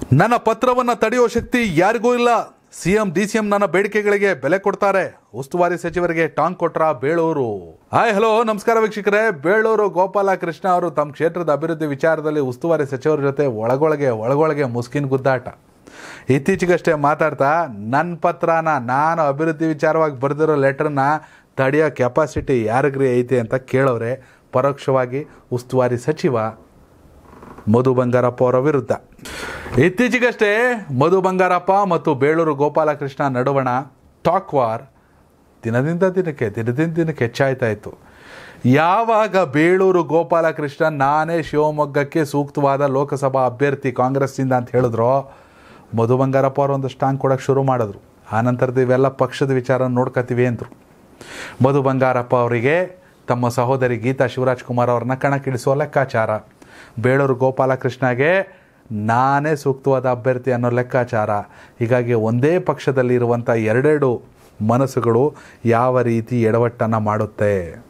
ನನ್ನ ಪತ್ರವನ್ನು ತಡೆಯುವ ಶಕ್ತಿ ಯಾರಿಗೂ ಇಲ್ಲ ಸಿಎಂ ಡಿಸಿಎಂ ನನ್ನ ಬೇಡಿಕೆಗಳಿಗೆ ಬೆಲೆ ಕೊಡ್ತಾರೆ ಉಸ್ತುವಾರಿ ಸಚಿವರಿಗೆ ಟಾಂಗ್ ಕೊಟ್ರ ಬೇಳೂರು ಹಾಯ್ ಹಲೋ ನಮಸ್ಕಾರ ವೀಕ್ಷಕರೇ ಬೇಳೂರು ಗೋಪಾಲ ಕೃಷ್ಣ ಅವರು ತಮ್ಮ ಕ್ಷೇತ್ರದ ಅಭಿವೃದ್ಧಿ ವಿಚಾರದಲ್ಲಿ ಉಸ್ತುವಾರಿ ಸಚಿವರ ಜೊತೆ ಒಳಗೊಳಗೆ ಒಳಗೊಳಗೆ ಮುಸ್ಕಿನ್ ಗುದ್ದಾಟ ಇತ್ತೀಚೆಗಷ್ಟೇ ಮಾತಾಡ್ತಾ ನನ್ನ ಪತ್ರನ ನಾನು ಅಭಿವೃದ್ಧಿ ವಿಚಾರವಾಗಿ ಬರೆದಿರೋ ಲೆಟರ್ನ ತಡೆಯೋ ಕೆಪಾಸಿಟಿ ಯಾರಿಗ್ರಿ ಐತೆ ಅಂತ ಕೇಳೋರೆ ಪರೋಕ್ಷವಾಗಿ ಉಸ್ತುವಾರಿ ಸಚಿವ ಮಧು ಬಂಗಾರಪ್ಪ ಅವರ ವಿರುದ್ಧ ಇತ್ತೀಚೆಗಷ್ಟೇ ಮಧು ಬಂಗಾರಪ್ಪ ಮತ್ತು ಬೇಳೂರು ಗೋಪಾಲಕೃಷ್ಣ ನಡುವಣ ಟಾಕ್ ವಾರ್ ದಿನದಿಂದ ದಿನಕ್ಕೆ ದಿನದಿಂದ ದಿನಕ್ಕೆ ಹೆಚ್ಚಾಯ್ತಾ ಇತ್ತು ಯಾವಾಗ ಬೇಳೂರು ಗೋಪಾಲಕೃಷ್ಣ ನಾನೇ ಶಿವಮೊಗ್ಗಕ್ಕೆ ಸೂಕ್ತವಾದ ಲೋಕಸಭಾ ಅಭ್ಯರ್ಥಿ ಕಾಂಗ್ರೆಸ್ಸಿಂದ ಅಂತ ಹೇಳಿದ್ರೋ ಮಧು ಬಂಗಾರಪ್ಪ ಅವರು ಒಂದು ಸ್ಟಾಂಗ್ ಕೊಡೋಕ್ಕೆ ಶುರು ಮಾಡಿದ್ರು ಆನಂತರದ ಇವೆಲ್ಲ ಪಕ್ಷದ ವಿಚಾರ ನೋಡ್ಕೊತೀವಿ ಅಂದರು ಮಧು ಬಂಗಾರಪ್ಪ ಅವರಿಗೆ ತಮ್ಮ ಸಹೋದರಿ ಗೀತಾ ಶಿವರಾಜ್ ಕುಮಾರ್ ಅವ್ರನ್ನ ಕಣಕ್ಕಿಳಿಸುವ ಲೆಕ್ಕಾಚಾರ ಬೇಳೂರು ಗೋಪಾಲಕೃಷ್ಣಗೆ ನಾನೇ ಸೂಕ್ತವಾದ ಅಭ್ಯರ್ಥಿ ಅನ್ನೋ ಲೆಕ್ಕಾಚಾರ ಹೀಗಾಗಿ ಒಂದೇ ಪಕ್ಷದಲ್ಲಿ ಇರುವಂಥ ಎರಡೆರಡು ಮನಸ್ಸುಗಳು ಯಾವ ರೀತಿ ಎಡವಟ್ಟನ್ನು ಮಾಡುತ್ತೆ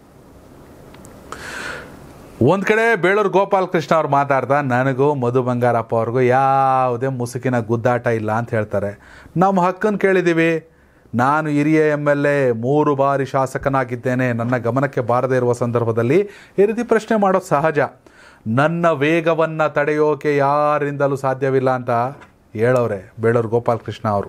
ಒಂದು ಕಡೆ ಬೇಳೂರು ಗೋಪಾಲಕೃಷ್ಣ ಅವ್ರು ಮಾತಾಡ್ತಾ ನನಗೂ ಮಧು ಬಂಗಾರಪ್ಪ ಅವ್ರಿಗೂ ಯಾವುದೇ ಮುಸುಕಿನ ಗುದ್ದಾಟ ಇಲ್ಲ ಅಂತ ಹೇಳ್ತಾರೆ ನಮ್ಮ ಹಕ್ಕನ್ನು ಕೇಳಿದ್ದೀವಿ ನಾನು ಹಿರಿಯ ಎಮ್ ಎಲ್ ಎ ಮೂರು ಬಾರಿ ಶಾಸಕನಾಗಿದ್ದೇನೆ ನನ್ನ ಗಮನಕ್ಕೆ ಬಾರದೇ ಇರುವ ಸಂದರ್ಭದಲ್ಲಿ ಈ ರೀತಿ ಪ್ರಶ್ನೆ ಮಾಡೋದು ಸಹಜ ನನ್ನ ವೇಗವನ್ನು ತಡೆಯೋಕೆ ಯಾರಿಂದಲೂ ಸಾಧ್ಯವಿಲ್ಲ ಅಂತ ಹೇಳೋರೆ ಬೇಳೂರು ಗೋಪಾಲಕೃಷ್ಣ ಅವರು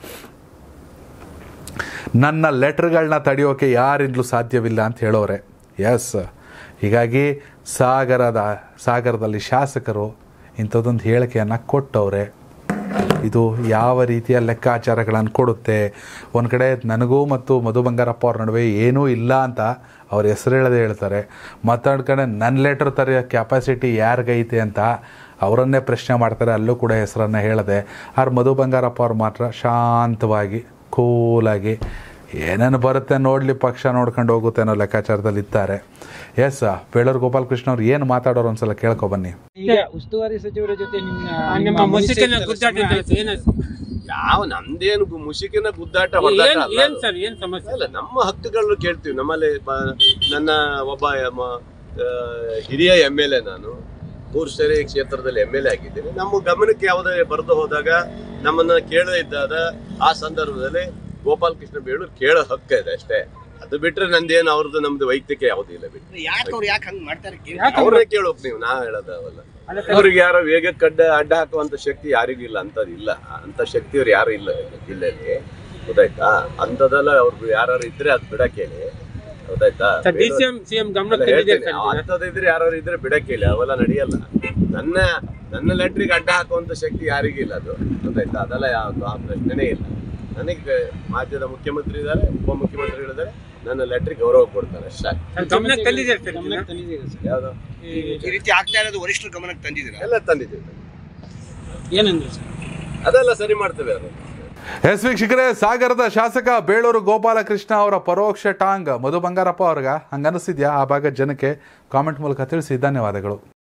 ನನ್ನ ಲೆಟ್ರ್ಗಳನ್ನ ತಡೆಯೋಕೆ ಯಾರಿಂದಲೂ ಸಾಧ್ಯವಿಲ್ಲ ಅಂತ ಹೇಳೋರೆ ಎಸ್ ಹೀಗಾಗಿ ಸಾಗರದ ಸಾಗರದಲ್ಲಿ ಶಾಸಕರು ಇಂಥದ್ದೊಂದು ಹೇಳಿಕೆಯನ್ನು ಕೊಟ್ಟವ್ರೆ ಇದು ಯಾವ ರೀತಿಯ ಲೆಕ್ಕಾಚಾರಗಳನ್ನು ಕೊಡುತ್ತೆ ಒಂದು ಕಡೆ ನನಗೂ ಮತ್ತು ಮಧು ಬಂಗಾರಪ್ಪ ಅವ್ರ ನಡುವೆ ಏನೂ ಇಲ್ಲ ಅಂತ ಅವ್ರ ಹೆಸರು ಹೇಳದೆ ಹೇಳ್ತಾರೆ ಮತ್ತೊಂದು ಕಡೆ ನನ್ನ ಲೆಟರ್ ತರೆಯೋ ಕೆಪಾಸಿಟಿ ಯಾರಿಗೈತೆ ಅಂತ ಅವರನ್ನೇ ಪ್ರಶ್ನೆ ಮಾಡ್ತಾರೆ ಅಲ್ಲೂ ಕೂಡ ಹೆಸರನ್ನು ಹೇಳದೆ ಆದ್ರೆ ಮಧು ಬಂಗಾರಪ್ಪ ಅವ್ರು ಮಾತ್ರ ಶಾಂತವಾಗಿ ಕೂಲಾಗಿ ಏನೇನು ಬರುತ್ತೆ ನೋಡಲಿ ಪಕ್ಷ ನೋಡ್ಕೊಂಡು ಹೋಗುತ್ತೆ ಅನ್ನೋ ಲೆಕ್ಕಾಚಾರದಲ್ಲಿ ಇದ್ದಾರೆ ಎಸ್ ಬೇಳೂರು ಗೋಪಾಲಕೃಷ್ಣ ಅವ್ರು ಏನು ಮಾತಾಡೋರು ಒಂದ್ಸಲ ಕೇಳ್ಕೊ ಬನ್ನಿ ಈಗ ಉಸ್ತುವಾರಿ ಸಚಿವರ ಜೊತೆ ನಿಮ್ಮ ನಿಮ್ಮ ಮುಸುಕಿನ ಗುದ್ದಾಟ ಏನು ಯಾವ ನಮ್ದೇನು ಗು- ಮುಸುಕಿನ ಗುದ್ದಾಟ ಏನ್ ಹೊಡ್ದಾಟ ಅಲ್ಲ ಏನ್ ಅದು. ಸರ್ ಏನ್ ಸಮಸ್ಯೆ ಅಲ್ಲ ನಮ್ಮ ಹಕ್ಕುಗಳನ್ನು ಕೇಳ್ತೀವಿ ನಮ್ಮಲ್ಲಿ ಬ- ನನ್ನ ಒಬ್ಬ ಮ- ಆ, ಹಿರಿಯ ಎಮ್ ಎಲ್ ಎ ನಾನು ಮೂರು ಸರಿ ಕ್ಷೇತ್ರದಲ್ಲಿ ಎಮ್ ಎಲ್ ಎ ಆಗಿದ್ದೀನಿ ನಮ್ಮ ಗಮನಕ್ಕೆ ಯಾವುದೇ ಬರೆದು ಹೋದಾಗ ನಮ್ಮನ್ನ ಕೇಳದೇ ಇದ್ದಾಗ ಆ ಸಂದರ್ಭದಲ್ಲಿ ಗೋಪಾಲ್ ಕೃಷ್ಣ ಬೇಳೂರು ಕೇಳೋ ಹಕ್ಕ ಇದೆ ಅಷ್ಟೇ ಅದು ಬಿಟ್ರೆ ನಂದೇನು ಅವ್ರದ್ದು ನಮ್ದು ವೈಯಕ್ತಿಕ ಯಾವುದೂ ಇಲ್ಲ ಬಿಟ್ಟು ಯಾಕೆ ಅವ್ರು ಯಾಕೆ ಹಂಗ್ ಮಾಡ್ತಾರೆ ಯಾಕೆ ಅವ್ರನ್ನೇ ಕೇಳೋಕ್ ನೀವು ನಾ ಹೇಳೋದವಲ್ಲ ಅಲ್ಲ ಸರ್, ಅವ್ರಿಗೆ ಯಾರೋ ವೇಗಕ್ಕೆ ಅಡ್ಡ ಅಡ್ಡ ಹಾಕುವಂತ ಶಕ್ತಿ ಯಾರಿಗೂ ಇಲ್ಲ ಅಂತದ್ ಇಲ್ಲ ಅಂತ ಶಕ್ತಿಯವ್ರು ಯಾರು ಇಲ್ಲ ಜಿಲ್ಲೆಯಲ್ಲಿ ಗೊತ್ತಾಯ್ತಾ ಅಂತದೆಲ್ಲ ಅವ್ರು ಯಾರು ಇದ್ರೆ ಅದು ಬಿಡಕ್ ಹೇಳಿ ಗೊತ್ತಾಯ್ತಾ sir D C M C M ಗಮನ ಅಲ್ಲ ತಂದಿದೆ ಹೇಳ್ತೇನೆ, ಸರ್ ಇದನ್ನ. ಅಂಥದ್ದು ಇದ್ರೆ ಯಾರು ಇದ್ರೆ ಬಿಡಕ್ ಹೇಳಿ ಅವೆಲ್ಲ ನಡೆಯಲ್ಲ ನನ್ನ ನನ್ನ ಲೆಟ್ರಿಗೆ ಅಡ್ಡ ಹಾಕುವಂತ ಶಕ್ತಿ ಯಾರಿಗೂ ಇಲ್ಲ ಅದು ಗೊತ್ತಾಯ್ತಾ ಅದೆಲ್ಲ ಯಾವ್ದು ಆ ಪ್ರಶ್ನೆನೇ ಇಲ್ಲ ನನಗೆ ರಾಜ್ಯದ ಮುಖ್ಯಮಂತ್ರಿ ಇದ್ದಾರೆ ಉಪಮುಖ್ಯಮಂತ್ರಿಗಳಿದ್ದಾರೆ ನನ್ನ ಲೆಟ್ರಿಗೆ ಗೌರವ ಕೊಡ್ತಾರೆ ಅಷ್ಟೇ ಸರ್, ಗಮನಕ್ಕೆ ತಂದಿದೆ ಸರ್ ಇದನ್ನ. ಗಮನಕ್ಕೆ ತಂದಿದ್ದೀರಾ ಸರ್? ಯಾವ್ದು ಈ ರೀತಿ ಆಗ್ತಾ ಇರೋದು ವರಿಷ್ಠರ ಗಮನಕ್ಕೆ ತಂದಿದ್ದೀರಾ ಎಲ್ಲ ತಂದಿದ್ದೀವಿ ಏನಂದ್ರೆ ಸರ್ ಅದೆಲ್ಲ ಸರಿ ಮಾಡ್ತೇವೆ ಅದು ಎಸ್ ವೀಕ್ಷಕರೇ ಸಾಗರದ ಶಾಸಕ ಬೇಳೂರು ಗೋಪಾಲಕೃಷ್ಣ ಅವರ ಪರೋಕ್ಷ ಟಾಂಗ್ ಮಧು ಬಂಗಾರಪ್ಪ ಅವ್ರಿಗೆ ಹಂಗನಿಸಿದ್ಯಾ ಆ ಭಾಗದ ಜನಕ್ಕೆ ಕಾಮೆಂಟ್ ಮೂಲಕ ತಿಳಿಸಿ ಧನ್ಯವಾದಗಳು